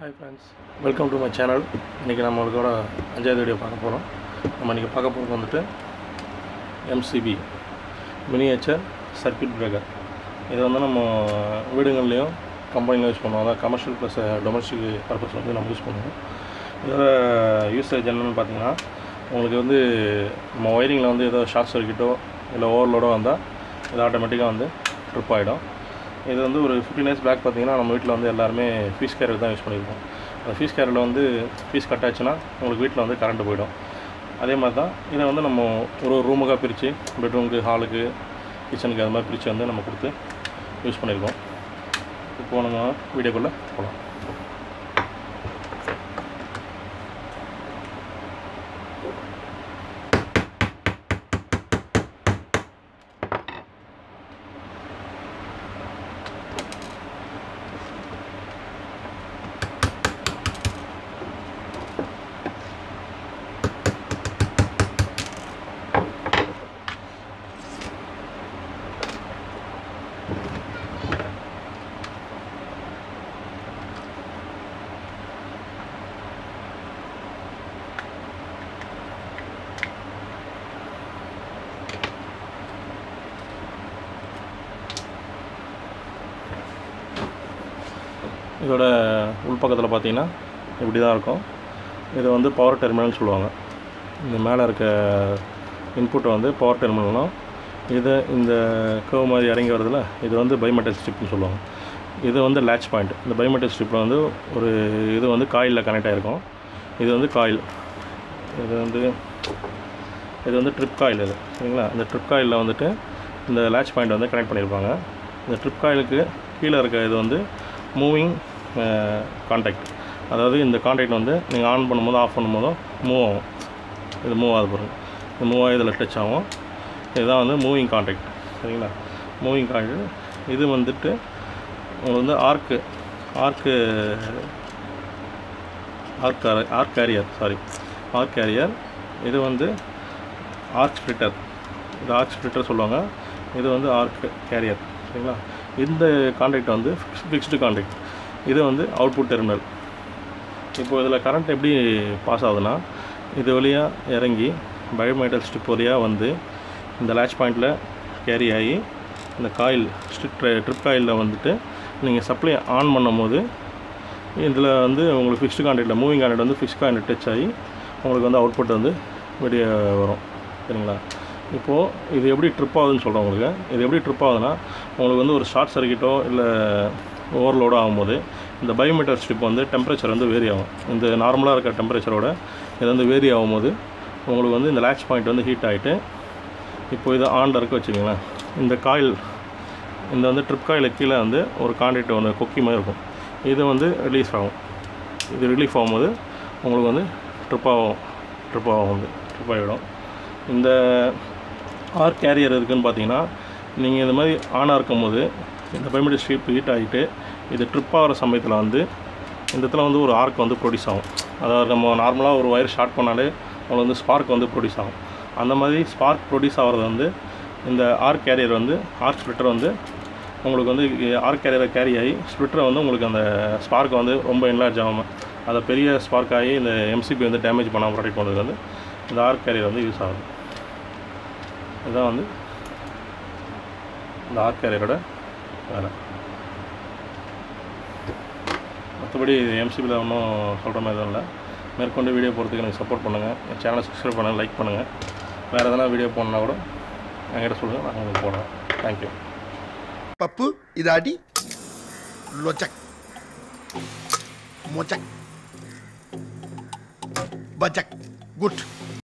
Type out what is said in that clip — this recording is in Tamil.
hi friends welcome to my channel இன்றைக்கி நம்ம உங்களோட அஞ்சாவது வீடியோ பார்க்க போகிறோம் நம்ம இன்றைக்கி பார்க்க போகிறது வந்துட்டு எம்சிபி மினியேச்சர் சர்க்யூட் பிரேக்கர் இது வந்து நம்ம வீடுகள்லேயும் கம்பெனியில் யூஸ் பண்ணுவோம் அதாவது கமர்ஷியல் ப்ளஸ் டொமஸ்டிக் பர்பஸ் வந்து நம்ம யூஸ் பண்ணுவோம் இதோட யூசேஜ் என்னென்னு பார்த்தீங்கன்னா உங்களுக்கு வந்து நம்ம ஒயரிங்கில் வந்து ஏதோ ஷார்ட் சர்க்கியூட்டோ இல்லை ஓவர்லோடோ வந்தால் இது ஆட்டோமேட்டிக்காக வந்து ட்ரிப் ஆகிடும் இது வந்து ஒரு ஃபிஃப்டின் இயர்ஸ் பேக் பார்த்தீங்கன்னா நம்ம வீட்டில் வந்து எல்லாருமே ஃபீஸ் கேரியர் தான் யூஸ் பண்ணியிருக்கோம் அந்த ஃபீஸ் கேரியரில் வந்து ஃபீஸ் கட் ஆச்சுன்னா உங்களுக்கு வீட்டில் வந்து கரண்ட் போயிடும் அதே மாதிரி தான் இதை வந்து நம்ம ஒரு ஒரு ரூமுக்காக பிரித்து பெட்ரூமுக்கு ஹாலுக்கு கிச்சனுக்கு அது மாதிரி பிரித்து வந்து நம்ம கொடுத்து யூஸ் பண்ணியிருக்கோம் இப்போ நம்ம வீடியோக்குள்ளே போகலாம் இதோட உள்பக்கத்தில் பார்த்தீங்கன்னா இப்படி தான் இருக்கும் இது வந்து பவர் டெர்மினல்னு சொல்லுவாங்க இந்த மேலே இருக்க இன்புட்டை வந்து பவர் டெர்மினல்னா இது இந்த கர்வ் மாதிரி இறங்கி வருதுல இது வந்து பைமெட்டல் ஸ்ட்ரிப்னு சொல்லுவாங்க இது வந்து லேட்ச் பாயிண்ட் இந்த பைமெட்டல் ஸ்ட்ரிப்பில் வந்து ஒரு இது வந்து காயிலில் கனெக்ட் ஆகிருக்கும் இது வந்து காயில் இது வந்து இது வந்து ட்ரிப் காயில் இது சரிங்களா இந்த ட்ரிப் காயிலில் வந்துட்டு இந்த லேட்ச் பாயிண்ட் வந்து கனெக்ட் பண்ணியிருப்பாங்க இந்த ட்ரிப் காயிலுக்கு கீழே இருக்க இது வந்து மூவிங் கான்டாக்ட் அதாவது இந்த கான்டாக்ட் வந்து நீங்கள் ஆன் பண்ணும்போது ஆஃப் பண்ணும்போதும் மூவ் ஆகும் இது மூவ் ஆகுது பாருங்க இது மூவ் ஆகி இதில் டச் ஆகும் இதுதான் வந்து மூவிங் கான்டாக்ட் சரிங்களா மூவிங் கான்டாக்ட் இது வந்துட்டு உங்களுக்கு வந்து arc arc arc arc carrier sorry arc carrier இது வந்து ஆர்க் ஸ்ப்ளிட்டர் இது ஆர்க் ஸ்ப்ளிட்டர் சொல்லுவாங்க இது வந்து ஆர்க் கேரியர் சரிங்களா இந்த கான்டாக்ட் வந்து ஃபிக்ஸ்டு கான்டாக்ட் இது வந்து அவுட்புட் டெர்மினல் இப்போ இதில் கரண்ட் எப்படி பாஸ் ஆகுதுன்னா இது வழியாக இறங்கி பயோமெட்டல் ஸ்ட்ரிப் வழியாக வந்து இந்த லேட்ச் பாயிண்டில் கேரி ஆகி இந்த காயில் ஸ்ட்ரிப் ட்ரிப் காயிலில் வந்துட்டு நீங்கள் சப்ளை ஆன் பண்ணும்போது இதில் வந்து உங்களுக்கு ஃபிக்ஸ்டு கான்டாக்டில் மூவிங் கான்டாக்ட் வந்து ஃபிக்ஸ் கான்டாக்ட் டச் ஆகி உங்களுக்கு வந்து அவுட்புட் வந்து வெளியே வரும் சரிங்களா இப்போது இது எப்படி ட்ரிப் ஆகுதுன்னு சொல்கிறேன் உங்களுக்கு இது எப்படி ட்ரிப் ஆகுதுன்னா உங்களுக்கு வந்து ஒரு ஷார்ட் சர்க்கியூட்டோ இல்லை ஓவர்லோடோ ஆகும்போது இந்த பயோமீட்டர் ஸ்ட்ரிப் வந்து டெம்பரேச்சர் வந்து வேரி ஆகும் இந்த நார்மலாக இருக்க டெம்பரேச்சரோட இது வந்து வேரி ஆகும்போது உங்களுக்கு வந்து இந்த லேட்ச் பாயிண்ட் வந்து ஹீட் ஆகிட்டு இப்போ இது ஆனில் இருக்க வச்சுக்கோங்களேன் இந்த காயில் இந்த வந்து ட்ரிப் காயில் கீழே வந்து ஒரு கான்டாக்ட் ஒன்று கொக்கி மாதிரி இருக்கும் இது வந்து ரிலீஸ் ஆகும் இது ரிலீஃப் ஆகும்போது உங்களுக்கு வந்து ட்ரிப் ஆகும் ட்ரிப் ஆகும் வந்து ட்ரிப் ஆகிடும் இந்த ஆர் கேரியர் இருக்குதுன்னு பார்த்தீங்கன்னா நீங்கள் இந்த மாதிரி ஆனாக இருக்கும்போது இந்த பைமெட்ரிக் ஸ்ட்ரிப் ஹீட் ஆகிட்டு இது ட்ரிப் ஆகிற சமயத்தில் வந்து இந்த இடத்துல வந்து ஒரு ஆர்க் வந்து ப்ரொடியூஸ் ஆகும் அதாவது நம்ம நார்மலாக ஒரு ஒயர் ஷார்ட் பண்ணாலே உங்களுக்கு வந்து ஸ்பார்க் வந்து ப்ரொடியூஸ் ஆகும் அந்த மாதிரி ஸ்பார்க் ப்ரொடியூஸ் ஆகிறது வந்து இந்த ஆர்க் கேரியர் வந்து ஆர்க் ஸ்ப்ளிட்டர் வந்து உங்களுக்கு வந்து ஆர்க் கேரியரை கேரி ஆகி ஸ்ப்ளிட்டரை வந்து உங்களுக்கு அந்த ஸ்பார்க்கை வந்து ரொம்ப என்லார்ஜ் ஆகாமல் அதை பெரிய ஸ்பார்க் ஆகி இந்த எம்சிபி வந்து டேமேஜ் பண்ணாமல் ப்ரொடெக்ட் பண்ணுறது வந்து இந்த ஆர்க் கேரியர் வந்து யூஸ் ஆகுது இதுதான் வந்து இந்த ஆர்க் கேரியரோட வேலை மற்றபடி எம்சிபியில் ஒன்றும் சொல்கிற மாதிரி எதுவும் இல்லை மேற்கொண்டு வீடியோ போகிறதுக்கு எனக்கு சப்போர்ட் பண்ணுங்கள் என் சேனலை சப்ஸ்கிரைப் பண்ணுங்கள் லைக் பண்ணுங்கள் வேறு எதனா வீடியோ போடணுன்னா கூட என்கிட்ட சொல்லுங்கள் நான் உங்களுக்கு போடுறேன் தேங்க்யூ పప్పు ఇదాటి లొచక్ మొచక్ బచక్ గుట్